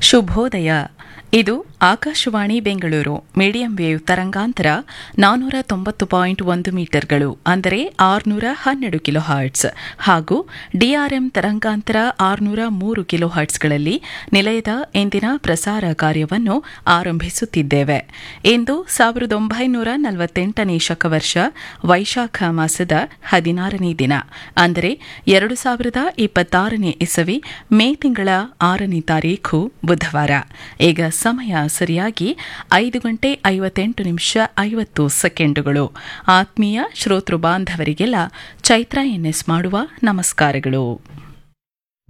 ಶುಭೋದಯ ಇದು Akashvani Bengaluru medium wave ತರಂಗಾಂತರ ನಾನ್ನೂರ ತೊಂಬತ್ತು ಪಾಯಿಂಟ್ ಒಂದು ಮೀಟರ್ಗಳು ಅಂದರೆ ಆರುನೂರ ಹನ್ನೆರಡು ಕಿಲೋ ಹರ್ಟ್ಸ್ ಹಾಗೂ ಡಿಆರ್ಎಂ ತರಂಗಾಂತರ ಆರುನೂರ ಮೂರು ಕಿಲೋ ಹರ್ಟ್ಸ್ಗಳಲ್ಲಿ ನಿಲಯದ ಇಂದಿನ ಪ್ರಸಾರ ಕಾರ್ಯವನ್ನು ಆರಂಭಿಸುತ್ತಿದ್ದೇವೆ ಇಂದು ಸಾವಿರದ ಒಂಬೈನೂರ ನಲವತ್ತೆಂಟನೇ ಶಕವರ್ಷ ವೈಶಾಖ ಮಾಸದ ಹದಿನಾರನೇ ದಿನ ಅಂದರೆ ಎರಡು ಸಾವಿರದ ಇಪ್ಪತ್ತಾರನೇ ಇಸವಿ ಮೇ ತಿಂಗಳ ಆರನೇ ತಾರೀಖು ಬುಧವಾರ ಈಗ ಸಮಯ ಸರಿಯಾಗಿ ಐದು ಗಂಟೆ ಐವತ್ತೆಂಟು ನಿಮಿಷ ಐವತ್ತು ಸೆಕೆಂಡುಗಳು ಆತ್ಮೀಯ ಶ್ರೋತೃ ಬಾಂಧವರಿಗೆಲ್ಲ ಚೈತ್ರ ಎನ್ಎಸ್ ಮಾಡುವ ನಮಸ್ಕಾರಗಳು